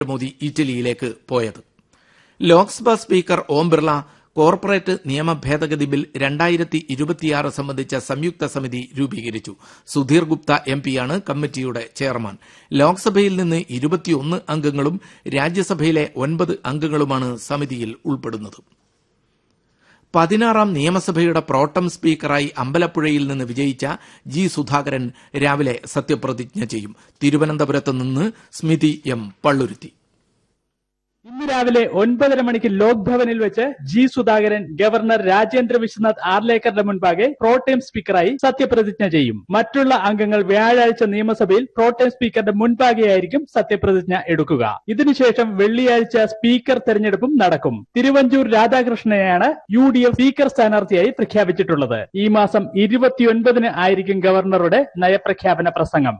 മോദി ഇറ്റലിയിലേക്ക് പോയത് Lok Sabha speaker Om Birla corporate നിയമ ഭേദഗതി ബിൽ രണ്ടായിരത്തി ഇരുപത്തിയാറ് സംബന്ധിച്ച സംയുക്ത സമിതി രൂപീകരിച്ചു സുധീർ ഗുപ്ത എം പിയാണ് കമ്മിറ്റിയുടെ ചെയർമാൻ ലോക്സഭയിൽ നിന്ന് ഇരുപത്തിയൊന്ന് അംഗങ്ങളും രാജ്യസഭയിലെ ഒൻപത് അംഗങ്ങളുമാണ് സമിതിയിൽ ഉൾപ്പെടുന്നത് പതിനാറാം നിയമസഭയുടെ പ്രോട്ടം സ്പീക്കറായി അമ്പലപ്പുഴയിൽ നിന്ന് വിജയിച്ച ജി സുധാകരൻ രാവിലെ സത്യപ്രതിജ്ഞ ചെയ്യും തിരുവനന്തപുരത്ത് നിന്ന് സ്മിതി എം പള്ളുരുത്തി ഇന്ന് രാവിലെ ഒൻപതര മണിക്ക് ലോക് ഭവനിൽ വെച്ച് ജി സുധാകരൻ ഗവർണർ രാജേന്ദ്ര വിശ്വനാഥ് ആർലേക്കറുടെ മുൻപാകെ പ്രോട്ടേം സ്പീക്കറായി സത്യപ്രതിജ്ഞ ചെയ്യും മറ്റുള്ള അംഗങ്ങൾ വ്യാഴാഴ്ച നിയമസഭയിൽ പ്രോട്ടേം സ്പീക്കറുടെ മുൻപാകെയായിരിക്കും സത്യപ്രതിജ്ഞ എടുക്കുക ഇതിനുശേഷം വെള്ളിയാഴ്ച സ്പീക്കർ തെരഞ്ഞെടുപ്പും നടക്കും തിരുവഞ്ചൂർ രാധാകൃഷ്ണനെയാണ് യു ഡി എഫ് സ്പീക്കർ സ്ഥാനാർത്ഥിയായി പ്രഖ്യാപിച്ചിട്ടുള്ളത് ഈ മാസം ഇരുപത്തിയൊൻപതിന് ആയിരിക്കും ഗവർണറുടെ നയപ്രഖ്യാപന പ്രസംഗം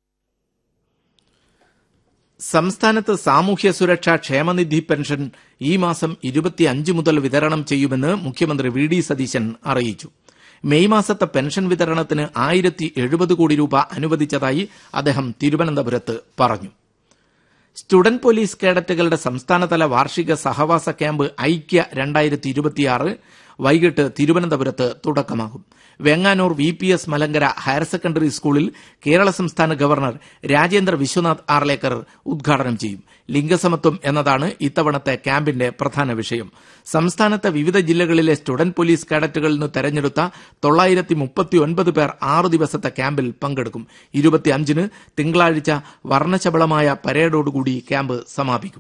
സംസ്ഥാനത്ത് സാമൂഹ്യ സുരക്ഷാ ക്ഷേമനിധി പെൻഷൻ ഈ മാസം ഇരുപത്തിയഞ്ച് മുതൽ വിതരണം ചെയ്യുമെന്ന് മുഖ്യമന്ത്രി വി ഡി സതീശൻ അറിയിച്ചു മെയ് മാസത്തെ പെൻഷൻ വിതരണത്തിന് ആയിരത്തി എഴുപത് കോടി രൂപ അനുവദിച്ചതായി അദ്ദേഹം തിരുവനന്തപുരത്ത് പറഞ്ഞു സ്റ്റുഡന്റ് പോലീസ് കേഡറ്റുകളുടെ സംസ്ഥാനതല വാർഷിക സഹവാസ ക്യാമ്പ് ഐക്യ രണ്ടായിരത്തി ഇരുപത്തിയാറ് വൈകിട്ട് തിരുവനന്തപുരത്ത് തുടക്കമാകും Venganoor V P S Malankara higher secondary സ്കൂളിൽ കേരള സംസ്ഥാന ഗവർണർ രാജേന്ദ്ര വിശ്വനാഥ് ആർലേക്കർ ഉദ്ഘാടനം ചെയ്യും ലിംഗസമത്വം എന്നതാണ് ഇത്തവണത്തെ ക്യാമ്പിന്റെ പ്രധാന വിഷയം സംസ്ഥാനത്തെ വിവിധ ജില്ലകളിലെ സ്റ്റുഡന്റ് പോലീസ് കേഡറ്റുകളിൽ നിന്ന് തെരഞ്ഞെടുത്ത തൊള്ളായിരത്തി മുപ്പത്തിയൊൻപത് പേർ ആറു ദിവസത്തെ ക്യാമ്പിൽ പങ്കെടുക്കും ഇരുപത്തിയഞ്ചിന് തിങ്കളാഴ്ച വർണ്ണശബളമായ പരേഡോടുകൂടി ക്യാമ്പ് സമാപിക്കും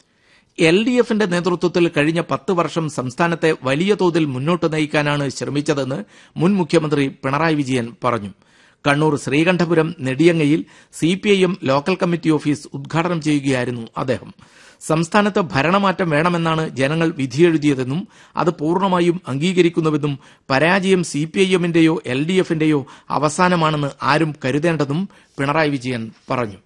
എൽ ഡി എഫിന്റെ നേതൃത്വത്തിൽ കഴിഞ്ഞ പത്ത് വർഷം സംസ്ഥാനത്തെ വലിയ തോതിൽ മുന്നോട്ട് നയിക്കാനാണ് ശ്രമിച്ചതെന്ന് മുൻ മുഖ്യമന്ത്രി പിണറായി വിജയൻ പറഞ്ഞു കണ്ണൂർ ശ്രീകണ്ഠപുരം നെടിയങ്ങയിൽ സിപിഐഎം ലോക്കൽ കമ്മിറ്റി ഓഫീസ് ഉദ്ഘാടനം ചെയ്യുകയായിരുന്നു അദ്ദേഹം സംസ്ഥാനത്ത് ഭരണമാറ്റം വേണമെന്നാണ് ജനങ്ങൾ വിധിയെഴുതിയതെന്നും അത് പൂർണ്ണമായും അംഗീകരിക്കുന്നുവെന്നും പരാജയം സിപിഐഎമ്മിന്റെയോ എൽ ഡി എഫിന്റെയോ അവസാനമാണെന്ന് ആരും കരുതേണ്ടെന്നും പിണറായി വിജയൻ പറഞ്ഞു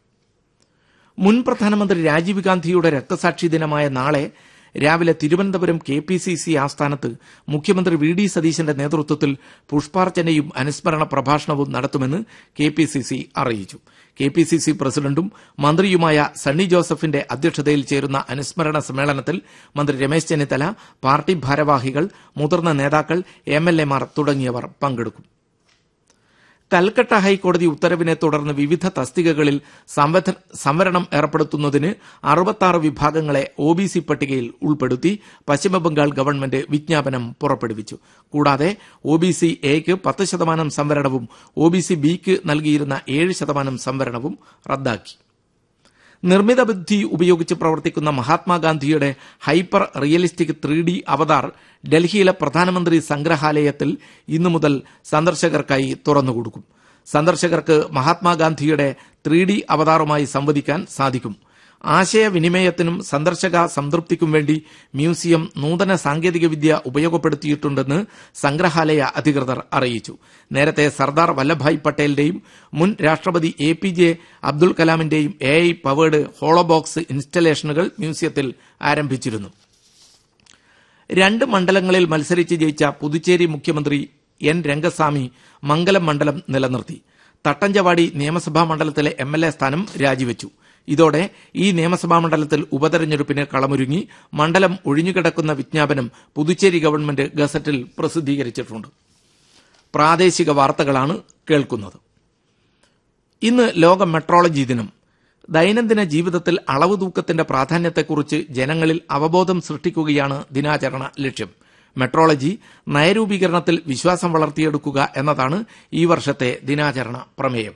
മുൻ പ്രധാനമന്ത്രി രാജീവ് ഗാന്ധിയുടെ രക്തസാക്ഷി ദിനമായ നാളെ രാവിലെ Thiruvananthapuram K P C C ആസ്ഥാനത്ത് മുഖ്യമന്ത്രി വി ഡി സതീശന്റെ നേതൃത്വത്തിൽ പുഷ്പാർച്ചനയും അനുസ്മരണ പ്രഭാഷണവും നടത്തുമെന്ന് കെ പി സി സി അറിയിച്ചു കെ പി സി സി പ്രസിഡന്റും മന്ത്രിയുമായ സണ്ണി ജോസഫിന്റെ അധ്യക്ഷതയിൽ ചേരുന്ന അനുസ്മരണ സമ്മേളനത്തിൽ മന്ത്രി രമേശ് ചെന്നിത്തല പാർട്ടി ഭാരവാഹികൾ മുതിർന്ന നേതാക്കൾ എം എൽ എമാർ തുടങ്ങിയവർ പങ്കെടുക്കും കൽക്കട്ട ഹൈക്കോടതി ഉത്തരവിനെ തുടർന്ന് വിവിധ തസ്തികകളിൽ സംവധ- സംവരണം ഏർപ്പെടുത്തുന്നതിന് അറുപത്താറ് വിഭാഗങ്ങളെ ഒ ബി സി പട്ടികയിൽ ഉൾപ്പെടുത്തി പശ്ചിമബംഗാൾ ഗവൺമെന്റ് വിജ്ഞാപനം പുറപ്പെടുവിച്ചു കൂടാതെ ഒ ബി സി എക്ക് പത്ത് ശതമാനം സംവരണവും ഒ ബി സി ബിക്ക് നൽകിയിരുന്ന ഏഴ് ശതമാനം സംവരണവും റദ്ദാക്കി നിർമ്മിത ബുദ്ധി ഉപയോഗിച്ച് പ്രവർത്തിക്കുന്ന മഹാത്മാഗാന്ധിയുടെ hyper realistic three D avatar ഡൽഹിയിലെ പ്രധാനമന്ത്രി സംഗ്രഹാലയത്തിൽ ഇന്നു മുതൽ സന്ദർശകർക്കായി തുറന്നുകൊടുക്കും സന്ദർശകർക്ക് മഹാത്മാഗാന്ധിയുടെ ത്രീ ഡി അവതാറുമായി സംവദിക്കാൻ സാധിക്കും ആശയവിനിമയത്തിനും സന്ദർശക സംതൃപ്തിക്കും വേണ്ടി മ്യൂസിയം നൂതന സാങ്കേതികവിദ്യ ഉപയോഗപ്പെടുത്തിയിട്ടുണ്ടെന്ന് സംഗ്രഹാലയ അധികൃതർ അറിയിച്ചു നേരത്തെ സർദാർ വല്ലഭായ് പട്ടേലിന്റെയും മുൻ രാഷ്ട്രപതി എ പി ജെ അബ്ദുൽ കലാമിന്റെയും എ ഐ പവേർഡ് ഹോളോബോക്സ് ഇൻസ്റ്റലേഷനുകൾ മ്യൂസിയത്തിൽ ആരംഭിച്ചിരുന്നു രണ്ട് മണ്ഡലങ്ങളിൽ മത്സരിച്ച് ജയിച്ച പുതുച്ചേരി മുഖ്യമന്ത്രി എൻ രംഗസ്വാമി മംഗലം മണ്ഡലം നിലനിർത്തി തട്ടഞ്ചവാടി നിയമസഭാ മണ്ഡലത്തിലെ എം എൽ എ സ്ഥാനം രാജിവെച്ചു ഇതോടെ ഈ നിയമസഭാ മണ്ഡലത്തിൽ ഉപതെരഞ്ഞെടുപ്പിന് കളമൊരുങ്ങി മണ്ഡലം ഒഴിഞ്ഞുകിടക്കുന്ന വിജ്ഞാപനം പുതുച്ചേരി ഗവൺമെന്റ് ഗസറ്റിൽ പ്രസിദ്ധീകരിച്ചിട്ടുണ്ട് പ്രാദേശിക വാർത്തകളാണ് കേൾക്കുന്നത് ഇന്ന് ലോക മെട്രോളജി ദിനം ദൈനംദിന ജീവിതത്തിൽ അളവ് തൂക്കത്തിന്റെ പ്രാധാന്യത്തെക്കുറിച്ച് ജനങ്ങളിൽ അവബോധം സൃഷ്ടിക്കുകയാണ് ദിനാചരണ ലക്ഷ്യം മെട്രോളജി നയരൂപീകരണത്തിൽ വിശ്വാസം വളർത്തിയെടുക്കുക എന്നതാണ് ഈ വർഷത്തെ ദിനാചരണ പ്രമേയം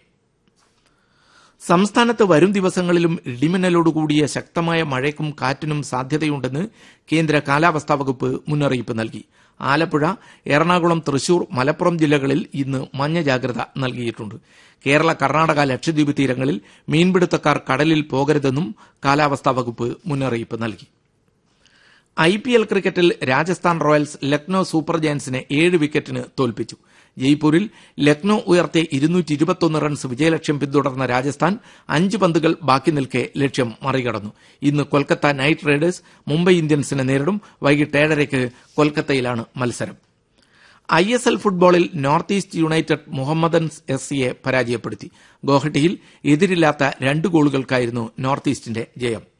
സംസ്ഥാനത്ത് വരും ദിവസങ്ങളിലും ഇടിമിന്നലോടുകൂടിയ ശക്തമായ മഴയ്ക്കും കാറ്റിനും സാധ്യതയുണ്ടെന്ന് കേന്ദ്ര കാലാവസ്ഥാ വകുപ്പ് മുന്നറിയിപ്പ് നൽകി ആലപ്പുഴ എറണാകുളം തൃശൂർ മലപ്പുറം ജില്ലകളിൽ ഇന്ന് മഞ്ഞ ജാഗ്രത നൽകിയിട്ടുണ്ട് കേരള കർണാടക ലക്ഷദ്വീപ് തീരങ്ങളിൽ മീൻപിടുത്തക്കാർ കടലിൽ പോകരുതെന്നും കാലാവസ്ഥാ വകുപ്പ് മുന്നറിയിപ്പ് നൽകി ഐ പി എൽ ക്രിക്കറ്റിൽ രാജസ്ഥാൻ റോയൽസ് ലക്നൌ സൂപ്പർ ജയൻസിനെ ഏഴ് വിക്കറ്റിന് തോൽപ്പിച്ചു ജയ്പൂരിൽ ലക്നൌ ഉയർത്തിയ ഇരുന്നൂറ്റി ഇരുപത്തൊന്ന് റൺസ് വിജയലക്ഷ്യം പിന്തുടർന്ന രാജസ്ഥാൻ അഞ്ച് പന്തുകൾ ബാക്കി നിൽക്കെ ലക്ഷ്യം മറികടന്നു ഇന്ന് കൊൽക്കത്ത നൈറ്റ് റൈഡേഴ്സ് മുംബൈ ഇന്ത്യൻസിനെ നേരിടും വൈകിട്ട് ഏഴരയ്ക്ക് കൊൽക്കത്തയിലാണ് മത്സരം ഐ എസ് എൽ ഫുട്ബോളിൽ North East United Mohammedan S സിയെ പരാജയപ്പെടുത്തി ഗോഹട്ടിയിൽ എതിരില്ലാത്ത രണ്ട് ഗോളുകൾക്കായിരുന്നു നോർത്ത് ഈസ്റ്റിന്റെ ജയം